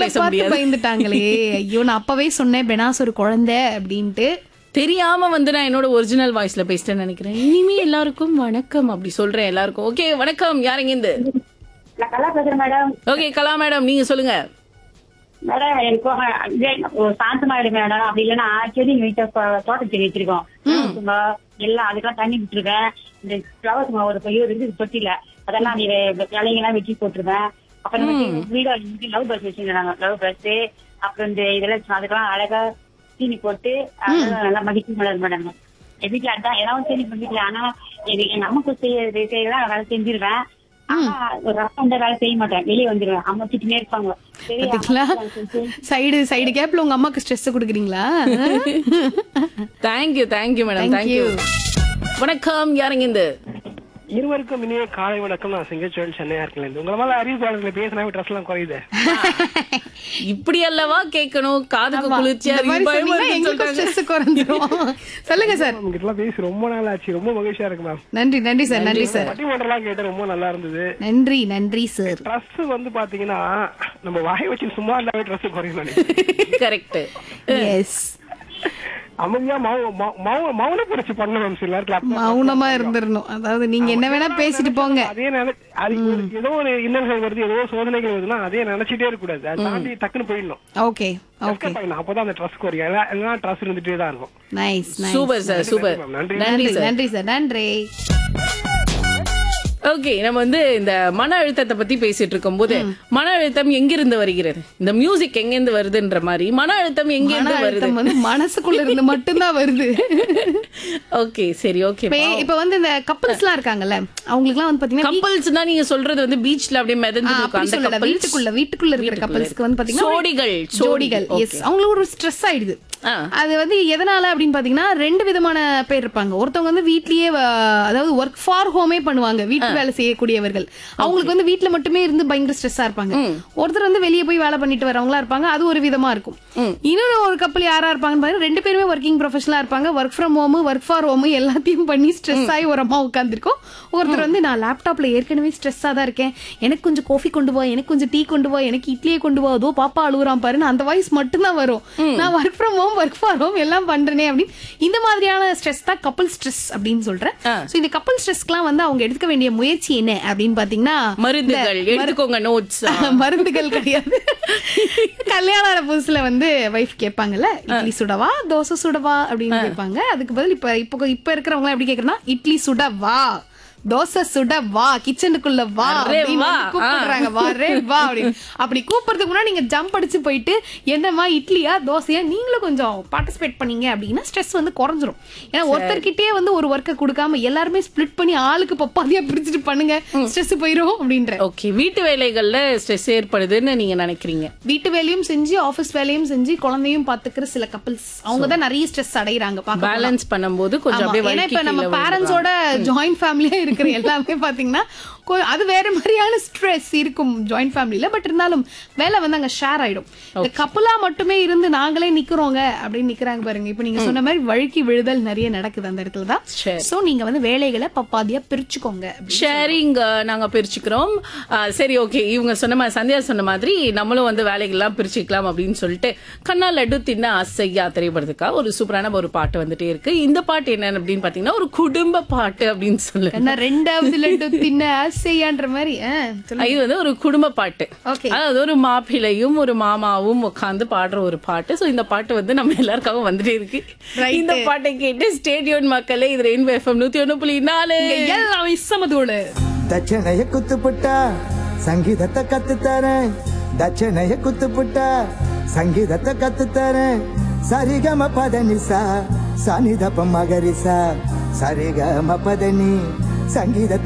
உங்களை பேச பார்த்து முடியாது பயந்துட்டாங்களே ஐயோ நான் அப்பவே சொன்னேன் பெனாஸ் ஒரு குழந்தை அப்படின்ட்டு தெரியாம வந்து நான் என்னோட ஒரிஜினல் வாய்ஸ்ல பேசிட்டேன்னு நினைக்கிறேன் இனிமே எல்லாருக்கும் வணக்கம் அப்படி சொல்றேன் எல்லாருக்கும் ஓகே வணக்கம் யாருங்க இந்த நான் கலா பேசுறேன் மேடம் ஓகே கலா மேடம் நீங்க சொல்லுங்க மேடம் எனக்கு இதே ஒரு சாந்தமாயிடும் மேடம் அப்படி இல்லைன்னா செடி வீட்டை தோட்ட செடி வச்சிருக்கோம் சும்மா எல்லாம் அதுக்கெல்லாம் தண்ணி விட்டுருவேன் இந்த ஃபிளவர்ஸ் ஒரு பையோ இருந்து தொட்டில அதெல்லாம் நீ இலைங்கெல்லாம் வெட்டி போட்டுருவேன் அப்புறம் வீடு லவ் பஸ் வச்சிருந்தாங்க லவ் பஸ் அப்புறம் இந்த இதெல்லாம் அதுக்கெல்லாம் அழகா தீனி போட்டு அதெல்லாம் நல்லா மதிக்கும் மேடம் மேடம் என் வீட்டுல அதான் ஏதாவது சரி வீட்டுல ஆனா எனக்கு எங்க அம்மாக்கு செய்ய செய்யலாம் வேலை செஞ்சிருவேன் ஆனா ஒரு ரசம் அந்த வேலை செய்ய மாட்டேன் வெளியே வந்துருவேன் அம்மா திட்டினே இருப்பாங்க சரி பாத்தீங்களா சைடு சைடு கேப்ல உங்க அம்மாக்கு ஸ்ட்ரெஸ் கொடுக்குறீங்களா தேங்க்யூ தேங்க்யூ மேடம் தேங்க்யூ வணக்கம் யாருங்க இந்த இருவருக்கும் இனிய காலை வணக்கம் நான் சிங்கச்சோழன் சென்னையா இருக்கேன் உங்களை மேல அறிவிப்பாளர்களை பேசினா ட்ரெஸ் எல்லாம் குறையுது இப்படி அல்லவா கேட்கணும் காதுக்கு குளிர்ச்சியா இந்த மாதிரி பயமா சொன்னீங்கன்னா இருக்குன்னு எங்களுக்கும் சொல்றாங்க. ஸ்ட்ரெஸ் குறைஞ்சிரும் சொல்லுங்க சார் உங்ககிட்ட எல்லாம் பேசி ரொம்ப நாள் ஆச்சு ரொம்ப மகிழ்ச்சியா இருக்கு மேம் நன்றி நன்றி சார் நன்றி சார் பட்டிமன்றம்லாம் கேட்டு ரொம்ப நல்லா இருந்தது நன்றி நன்றி சார் ட்ரெஸ் வந்து பாத்தீங்கன்னா நம்ம வாயை வச்சு சும்மா இருந்தாவே ட்ரெஸ் குறையும் நினைக்கிறேன் கரெக்ட் எஸ் அமைதியா மௌ- மௌ- மௌ- மௌன புரட்சி பண்ணணும் மேம் சில நேரத்துல அப்ப- மௌனமா இருந்திரணும் அதாவது நீங்க என்ன வேணா பேசிட்டு போங்க அதே நினை அது ஏதோ ஒரு இன்னல்கள் வருது ஏதோ சோதனைகள் வருதுன்னா அதே நினைச்சிட்டே இருக்க கூடாது அதை தாண்டி டக்குன்னு போயிடணும் ஓகே ஓகே Escape ஆயிடணும். அப்பதான் அந்த ட்ரெஸ் குறையும் இல்ல- இல்லைன்னா ட்ரெஸ் இருந்துட்டே தான் இருக்கும் nice nice super sir super நன்றி, நன்றி நன்றி சார் நன்றி சார் நன்றி ஓகே நம்ம வந்து இந்த மன அழுத்தத்தை பத்தி பேசிட்டு இருக்கும்போது மன அழுத்தம் எங்கிருந்து வருகிறது இந்த மியூசிக் எங்கிருந்து வருதுன்ற மாதிரி மன அழுத்தம் மன எங்கிருந்து வருது அழுத்தம் வந்து மனசுக்குள்ள இருந்து மட்டும்தான் வருது ஓகே சரி ஓகே இப்ப இப்ப வந்து இந்த கப்பல்ஸ் எல்லாம் இருக்காங்கல்ல அவங்களுக்கு எல்லாம் வந்து பாத்தீங்கன்னா கப்பல்ஸ்னா நீங்க சொல்றது வந்து பீச்ல அப்படியே ஆ, மிதந்து இருக்கும் அப்படி அந்த சொல்லல couples. வீட்டுக்குள்ள வீட்டுக்குள்ள இருக்கிற வீட்டுக்குள்ள கப்பல்ஸ்க்கு வந்து பாத்தீங்கன்னா ஜோடிகள், ஜோடிகள் ஜோடி, எஸ் அவங்களுக்கு ஒரு ஸ்ட்ரெஸ் ஆயிடுது ஆ. அது வந்து எதனால அப்படின்னு பாத்தீங்கன்னா ரெண்டு விதமான பேர் இருப்பாங்க ஒருத்தவங்க வந்து வீட்லயே வ- அதாவது ஒர்க் ஃபார் ஹோமே பண்ணுவாங்க வீட்டு வேலை செய்யக்கூடியவர்கள் அவங்களுக்கு வந்து வீட்ல மட்டுமே இருந்து பயங்கர ஸ்ட்ரெஸ்ஸா இருப்பாங்க ஒருத்தர் வந்து வெளியே போய் வேலை பண்ணிட்டு வரவங்களா இருப்பாங்க அது ஒரு விதமா இருக்கும் இன்னொரு ஒரு கப்பல் யாரா இருப்பாங்கன்னு பாத்தீங்கன்னா ரெண்டு பேருமே ஒர்க்கிங் ப்ரொஃபஷனலா இருப்பாங்க work from home work for home எல்லாத்தையும் பண்ணி ஸ்ட்ரெஸ் ஆகி ஒரு அம்மா உட்காந்துருக்கோம் ஒருத்தர் வந்து நான் லேப்டாப்ல ஏற்கனவே ஸ்ட்ரெஸ்ஸா தான் இருக்கேன் எனக்கு கொஞ்சம் காஃபி கொண்டு வா எனக்கு கொஞ்சம் டீ கொண்டு வா எனக்கு இட்லியே கொண்டு வா அதோ பாப்பா அழுகுறான் பாருன்னு அந்த வாய்ஸ் மட்டும்தான் வரும் நான் work from home work for home எல்லாம் பண்றேனே அப்படின்னு இந்த மாதிரியான ஸ்ட்ரெஸ் தான் கப்பல் ஸ்ட்ரெஸ் அப்படின்னு சொல்றேன் ஆ. சோ இந்த கப்பல் ஸ்ட்ரெஸ்க்குலாம் வந்து அவங்க எடுத்துக்க வேண்டிய முயற்சி என்ன அப்படின்னு பாத்தீங்கன்னா மருந்துகள் இந்த எடுத்துக்கோங்க நோட்ஸ் மருந்துகள் கிடையாது கல்யாணம் ஆன புதுசுல வந்து வைஃப் கேட்பாங்கல்ல இட்லி சுடவா தோசை சுடவா அப்படின்னு கேட்பாங்க அதுக்கு பதில் இப்ப இப்ப இப்ப இருக்கிறவங்க எப்படி கேக்குறா இட்லி சுடவா தோசை சுட வா கிச்சனுக்குள்ள வா அரே அப்படின்னு வா. வந்து கூப்பிடுறாங்க வா ரே வா அப்படின்னு அப்படி கூப்பிடுறதுக்கு முன்னாடி நீங்க ஜம்ப் அடிச்சு போயிட்டு என்னம்மா இட்லியா தோசையா நீங்களும் கொஞ்சம் பார்ட்டிசிபேட் பண்ணீங்க அப்படின்னா ஸ்ட்ரெஸ் வந்து குறைஞ்சிரும் ஏன்னா ஒருத்தர்கிட்டயே வந்து ஒரு ஒர்க்கை கொடுக்காம எல்லாருமே ஸ்ப்ளிட் பண்ணி ஆளுக்கு பப்பாதியா பிரிச்சுட்டு பண்ணுங்க ஸ்ட்ரெஸ் போயிரும் அப்படின்ற ஓகே வீட்டு வேலைகள்ல ஸ்ட்ரெஸ் ஏற்படுதுன்னு நீங்க நினைக்கிறீங்க வீட்டு வேலையும் செஞ்சு ஆபீஸ் வேலையும் செஞ்சு குழந்தையும் பாத்துக்கிற சில கப்பல்ஸ் அவங்க தான் நிறைய ஸ்ட்ரெஸ் அடையறாங்க பாக்க போனா. பேலன்ஸ் பண்ணும்போது கொஞ்சம் ஆமா. அப்படியே ஏன்னா வழுக்கி இப்ப நம்ம கீழே பேரண்ட்ஸோட ஜாயிண்ட் ஃபேமிலியா இருக்கிற எல்லாமே பாத்தீங்கன்னா கொ- அது வேற மாதிரியான ஸ்ட்ரெஸ் இருக்கும் ஜாயிண்ட் ஃபேமிலில பட் இருந்தாலும் வேலை வந்து அங்க ஷேர் ஆயிடும் இந்த கப்பலா மட்டுமே இருந்து நாங்களே நிக்கிறோங்க அப்படின்னு நிக்கிறாங்க பாருங்க இப்ப நீங்க சொன்ன மாதிரி வழுக்கி விழுதல் நிறைய நடக்குது அந்த இடத்துல தான் சரி. சோ நீங்க வந்து வேலைகளை பப்பாதியா பிரிச்சுக்கோங்க அப்படி. ஷேரிங் நாங்க பிரிச்சுக்கிறோம் அஹ், சரி ஓகே இவங்க சொன்ன மாதிரி சந்தியா சொன்ன மாதிரி நம்மளும் வந்து வேலைகள்லாம் பிரிச்சுக்கலாம் அப்படின்னு சொல்லிட்டு கண்ணா லட்டு தின்ன ஆசையா திரைப்படத்துக்காக ஒரு சூப்பரான ஒரு பாட்டு வந்துட்டே இருக்கு இந்த பாட்டு என்ன அப்படின்னு பாத்தீங்கன்னா ஒரு குடும்ப பாட்டு அப்படின்னு சொல்லு என்ன ரெண்டாவது லட்டு தின்ன ஆசையான்ற மாதிரி ஆ, சொல்லுங்க. இது வந்து ஒரு குடும்ப பாட்டு Okay. அதாவது ஒரு மாப்பிள்ளையும் ஒரு மாமாவும் உட்காந்து பாடுற ஒரு பாட்டு சோ இந்த பாட்டு வந்து நம்ம எல்லாருக்காகவும் வந்துட்டே இருக்கு Right. இந்த பாட்டை கேட்டு ஸ்டேடியோன் மக்களே இது ரெயின்போ எஃப்எம் நூத்தி ஒண்ணு புள்ளி நாலு இங்க எல்லாமே சமதோடு ದಕ್ಷಿಣಯ ಕುತ್ತುಪುಟ್ಟ ಸಂಗೀತದ ಕತ್ತುತ್ತಾರೆ ದಕ್ಷಿಣಯ ಕುತ್ತುಪುಟ್ಟ ಸಂಗೀತದ ಕತ್ತುತ್ತಾರೆ ಸರಿಗಮ ಪದ ನಿಸ ಸನಿದಪ ಮಗರಿಸ ಸರಿಗಮ ಪದ ನೀ ಸಂಗೀತ